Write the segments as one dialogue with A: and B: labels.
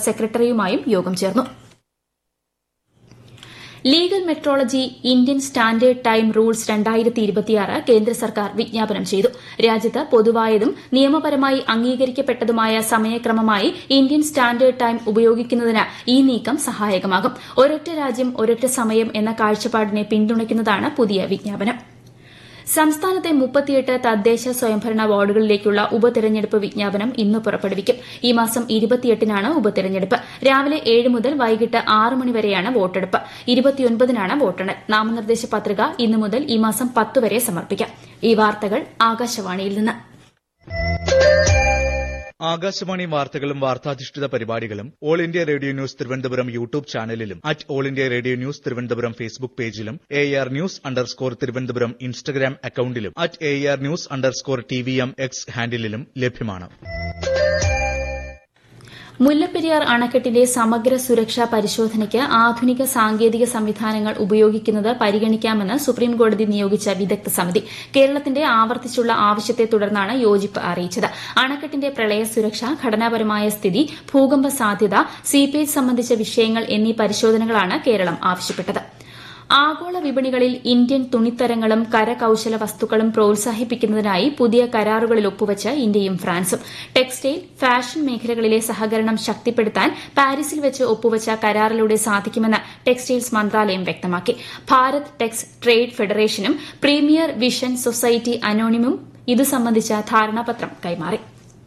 A: സെക്രട്ടറിയുമായും യോഗം ചേർന്നു legal metrology Indian standard time rules കേന്ദ്ര സർക്കാർ വിജ്ഞാപനം ചെയ്തു രാജ്യത്ത് പൊതുവായതും നിയമപരമായി അംഗീകരിക്കപ്പെട്ടതുമായ സമയക്രമമായി ഇന്ത്യൻ സ്റ്റാൻഡേർഡ് ടൈം ഉപയോഗിക്കുന്നതിന് ഈ നീക്കം സഹായകമാകും ഒരൊറ്റ രാജ്യം ഒരൊറ്റ സമയം എന്ന കാഴ്ചപ്പാടിനെ പിന്തുണയ്ക്കുന്നതാണ് പുതിയ വിജ്ഞാപനം സംസ്ഥാനത്തെ മുപ്പത്തിയെട്ട് തദ്ദേശ സ്വയംഭരണ വാർഡുകളിലേക്കുള്ള ഉപതെരഞ്ഞെടുപ്പ് വിജ്ഞാപനം ഇന്ന് പുറപ്പെടുവിക്കും ഈ മാസം ഇരുപത്തിയെട്ടിനാണ് ഉപതെരഞ്ഞെടുപ്പ് രാവിലെ ഏഴ് മുതൽ വൈകിട്ട് ആറ് മണിവരെയാണ് വോട്ടെടുപ്പ് ഇരുപത്തിയൊൻപതിനാണ് വോട്ടെണ്ണൽ നാമനിർദ്ദേശ പത്രിക ഇന്നു മുതൽ ഈ മാസം പത്ത് വരെ സമർപ്പിക്കാം ഈ വാർത്തകൾ ആകാശവാണിയിൽ നിന്ന്
B: ആകാശവാണി വാർത്തകളും വാർത്താധിഷ്ഠിത പരിപാടികളും All India Radio news Thiruvananthapuram YouTube ചാനലിലും at All India Radio news Thiruvananthapuram Facebook പേജിലും A R news underscore Thiruvananthapuram Instagram അക്കൌണ്ടിലും at A R news underscore T V M X ഹാൻഡിലും ലഭ്യമാണ്
A: മുല്ലപ്പെരിയാർ അണക്കെട്ടിലെ സമഗ്ര സുരക്ഷാ പരിശോധനയ്ക്ക് ആധുനിക സാങ്കേതിക സംവിധാനങ്ങൾ ഉപയോഗിക്കുന്നത് പരിഗണിക്കാമെന്ന് സുപ്രീംകോടതി നിയോഗിച്ച വിദഗ്ധ സമിതി കേരളത്തിന്റെ ആവർത്തിച്ചുള്ള ആവശ്യത്തെ തുടർന്നാണ് യോജിപ്പ് അറിയിച്ചത് അണക്കെട്ടിന്റെ പ്രളയ സുരക്ഷ ഘടനാപരമായ സ്ഥിതി ഭൂകമ്പ സാധ്യത സീപ്പേജ് സംബന്ധിച്ച വിഷയങ്ങൾ എന്നീ പരിശോധനകളാണ് കേരളം ആവശ്യപ്പെട്ടത് ആഗോള വിപണികളിൽ ഇന്ത്യൻ തുണിത്തരങ്ങളും കരകൌശല വസ്തുക്കളും പ്രോത്സാഹിപ്പിക്കുന്നതിനായി പുതിയ കരാറുകളിൽ ഒപ്പുവച്ച് ഇന്ത്യയും ഫ്രാൻസും ടെക്സ്റ്റൈൽ ഫാഷൻ മേഖലകളിലെ സഹകരണം ശക്തിപ്പെടുത്താൻ പാരീസിൽ വെച്ച് ഒപ്പുവച്ച കരാറിലൂടെ സാധിക്കുമെന്ന് ടെക്സ്റ്റൈൽസ് മന്ത്രാലയം വ്യക്തമാക്കി ഭാരത് ടെക്സ് ട്രേഡ് ഫെഡറേഷനും പ്രീമിയർ വിഷൻ സൊസൈറ്റി അനോണിമും ഇതു സംബന്ധിച്ച ധാരണാപത്രം കൈമാറി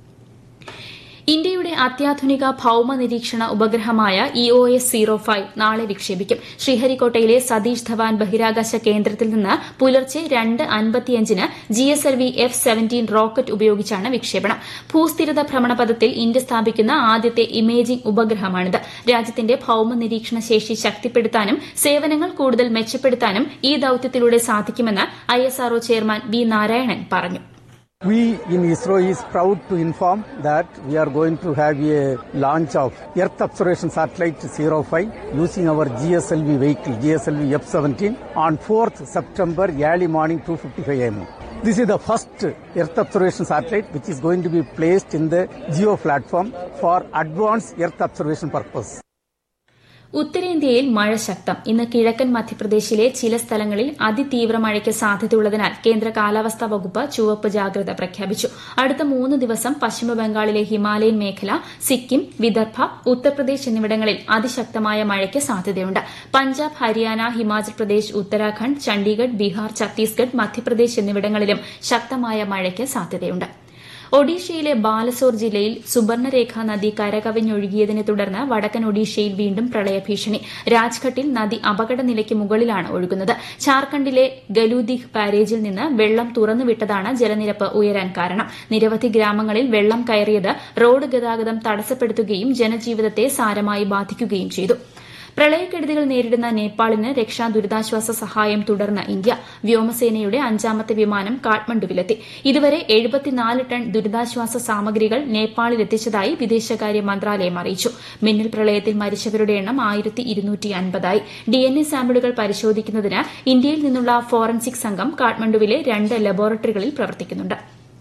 A: ഇന്ത്യയുടെ അത്യാധുനിക ഭൌമ നിരീക്ഷണ ഉപഗ്രഹമായ ഇഒഎസ് സീറോ ഫൈവ് നാളെ വിക്ഷേപിക്കും ശ്രീഹരിക്കോട്ടയിലെ സതീഷ് ധവാൻ ബഹിരാകാശ കേന്ദ്രത്തിൽ നിന്ന് പുലർച്ചെ രണ്ട് അൻപത്തിയഞ്ചിന് ജിഎസ്എൽവി എഫ് സെവന്റീൻ റോക്കറ്റ് ഉപയോഗിച്ചാണ് വിക്ഷേപണം ഭൂസ്ഥിരത ഭ്രമണപഥത്തിൽ ഇന്ത്യ സ്ഥാപിക്കുന്ന ആദ്യത്തെ ഇമേജിംഗ് ഉപഗ്രഹമാണിത് രാജ്യത്തിന്റെ ഭൌമ നിരീക്ഷണ ശേഷി ശക്തിപ്പെടുത്താനും സേവനങ്ങൾ കൂടുതൽ മെച്ചപ്പെടുത്താനും ഈ ദൌത്യത്തിലൂടെ സാധിക്കുമെന്ന് ഐഎസ്ആർഒ ചെയർമാൻ വി നാരായണൻ പറഞ്ഞു
C: We in ISRO is proud to inform that we are going to have a launch of Earth Observation Satellite 05 using our GSLV vehicle, GSLV F-17 on 4th September early morning 2.55 am. This is the first Earth observation satellite which is going to be placed in the geo platform for advanced Earth observation purpose.
A: ഉത്തരേന്ത്യയിൽ മഴ ശക്തം ഇന്ന് കിഴക്കൻ മധ്യപ്രദേശിലെ ചില സ്ഥലങ്ങളിൽ അതിതീവ്ര മഴയ്ക്ക് സാധ്യതയുള്ളതിനാൽ കേന്ദ്ര കാലാവസ്ഥാ വകുപ്പ് ചുവപ്പ് ജാഗ്രത പ്രഖ്യാപിച്ചു അടുത്ത മൂന്ന് ദിവസം പശ്ചിമബംഗാളിലെ ഹിമാലയൻ മേഖല സിക്കിം വിദർഭ ഉത്തർപ്രദേശ് എന്നിവിടങ്ങളിൽ അതിശക്തമായ മഴയ്ക്ക് സാധ്യതയുണ്ട് പഞ്ചാബ് ഹരിയാന ഹിമാചൽ പ്രദേശ് ഉത്തരാഖണ്ഡ് ചണ്ഡീഗഡ് ബീഹാർ ഛത്തീസ്ഗഡ് മധ്യപ്രദേശ് എന്നിവിടങ്ങളിലും ശക്തമായ മഴയ്ക്ക് സാധ്യതയുണ്ട് ഒഡീഷയിലെ ബാലസോർ ജില്ലയിൽ സുബർണരേഖ നദി കരകവിഞ്ഞൊഴുകിയതിനെ തുടർന്ന് വടക്കൻ ഒഡീഷയിൽ വീണ്ടും പ്രളയഭീഷണി രാജ്ഘട്ടിൽ നദി അപകടനിലയ്ക്ക് മുകളിലാണ് ഒഴുകുന്നത് ഝാർഖണ്ഡിലെ ഗലൂദിഹ് ബാരേജിൽ നിന്ന് വെള്ളം തുറന്നുവിട്ടതാണ് ജലനിരപ്പ് ഉയരാൻ കാരണം നിരവധി ഗ്രാമങ്ങളിൽ വെള്ളം കയറിയത് റോഡ് ഗതാഗതം തടസ്സപ്പെടുത്തുകയും ജനജീവിതത്തെ സാരമായി ബാധിക്കുകയും ചെയ്തു പ്രളയക്കെടുതികൾ നേരിടുന്ന നേപ്പാളിന് രക്ഷാ ദുരിതാശ്വാസ സഹായം തുടർന്ന് ഇന്ത്യ വ്യോമസേനയുടെ അഞ്ചാമത്തെ വിമാനം കാഠ്മണ്ഡുവിലെത്തി ഇതുവരെ എഴുപത്തിനാല് ടൺ ദുരിതാശ്വാസ സാമഗ്രികൾ നേപ്പാളിലെത്തിച്ചതായി വിദേശകാര്യ മന്ത്രാലയം അറിയിച്ചു മിന്നൽ പ്രളയത്തിൽ മരിച്ചവരുടെ എണ്ണം ആയിരത്തി ഇരുന്നൂറ്റി അൻപതായി ഡിഎൻഎ സാമ്പിളുകൾ പരിശോധിക്കുന്നതിന് ഇന്ത്യയിൽ നിന്നുള്ള ഫോറൻസിക് സംഘം കാഠ്മണ്ഡുവിലെ രണ്ട് ലബോറട്ടറികളിൽ പ്രവർത്തിക്കുന്നുണ്ട്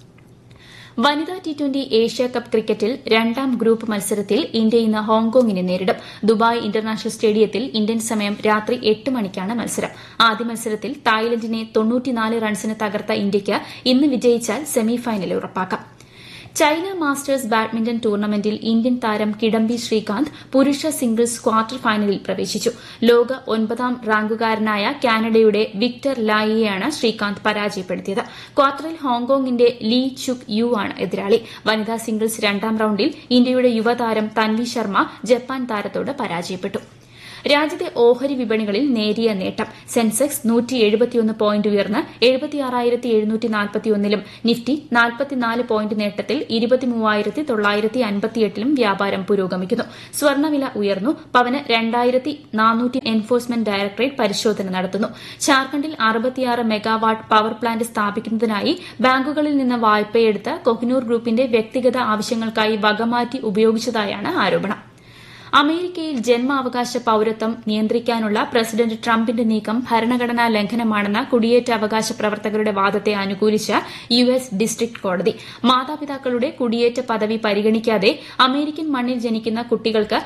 A: വനിതാ ടി ട്വന്റി ഏഷ്യ കപ്പ് ക്രിക്കറ്റിൽ രണ്ടാം ഗ്രൂപ്പ് മത്സരത്തിൽ ഇന്ത്യ ഇന്ന് ഹോങ്കോങ്ങിനെ നേരിടും ദുബായ് ഇന്റർനാഷണൽ സ്റ്റേഡിയത്തിൽ ഇന്ത്യൻ സമയം രാത്രി എട്ട് മണിക്കാണ് മത്സരം ആദ്യ മത്സരത്തിൽ തായ്ലൻഡിനെ റൺസിന് തകർത്ത ഇന്ത്യയ്ക്ക് ഇന്ന് വിജയിച്ചാൽ സെമിഫൈനൽ ഉറപ്പാക്കാം ചൈന മാസ്റ്റേഴ്സ് ബാഡ്മിന്റൺ ടൂർണമെന്റിൽ ഇന്ത്യൻ താരം കിഡംബി ശ്രീകാന്ത് പുരുഷ സിംഗിൾസ് ക്വാർട്ടർ ഫൈനലിൽ പ്രവേശിച്ചു ലോക ഒൻപതാം റാങ്കുകാരനായ കാനഡയുടെ വിക്ടർ ലായിയെയാണ് ശ്രീകാന്ത് പരാജയപ്പെടുത്തിയത് ക്വാർട്ടറിൽ ഹോങ്കോങ്ങിന്റെ ലീ ചുക് യു ആണ് എതിരാളി വനിതാ സിംഗിൾസ് രണ്ടാം റൌണ്ടിൽ ഇന്ത്യയുടെ യുവതാരം തൻവി ശർമ്മ ജപ്പാൻ താരത്തോട് പരാജയപ്പെട്ടു രാജ്യത്തെ ഓഹരി വിപണികളിൽ നേരിയ നേട്ടം സെൻസെക്സ് നൂറ്റി എഴുപത്തിയൊന്ന് പോയിന്റ് ഉയർന്ന് എഴുപത്തിയാറായിരത്തി എഴുന്നൂറ്റി നാൽപ്പത്തിയൊന്നിലും നിഫ്റ്റി നാൽപ്പത്തിനാല് പോയിന്റ് നേട്ടത്തിൽ ഇരുപത്തിമൂവായിരത്തി തൊള്ളായിരത്തി അൻപത്തിയെട്ടിലും വ്യാപാരം പുരോഗമിക്കുന്നു സ്വർണ്ണവില ഉയർന്നു പവന് രണ്ടായിരത്തി നാനൂറ്റി എൻഫോഴ്സ്മെന്റ് ഡയറക്ടറേറ്റ് പരിശോധന നടത്തുന്നു ഝാർഖണ്ഡിൽ അറുപത്തിയാറ് മെഗാവാട്ട് പവർ പ്ലാന്റ് സ്ഥാപിക്കുന്നതിനായി ബാങ്കുകളിൽ നിന്ന് വായ്പയെടുത്ത് കൊഹിനൂർ ഗ്രൂപ്പിന്റെ വ്യക്തിഗത ആവശ്യങ്ങൾക്കായി വകമാറ്റി ഉപയോഗിച്ചതായാണ് ആരോപണം അമേരിക്കയിൽ ജന്മാവകാശ പൌരത്വം നിയന്ത്രിക്കാനുള്ള പ്രസിഡന്റ് ട്രംപിന്റെ നീക്കം ഭരണഘടനാ ലംഘനമാണെന്ന കുടിയേറ്റ അവകാശ പ്രവർത്തകരുടെ വാദത്തെ അനുകൂലിച്ച് യു എസ് ഡിസ്ട്രിക്ട് കോടതി മാതാപിതാക്കളുടെ കുടിയേറ്റ പദവി പരിഗണിക്കാതെ അമേരിക്കൻ മണ്ണിൽ ജനിക്കുന്ന കുട്ടികൾക്ക്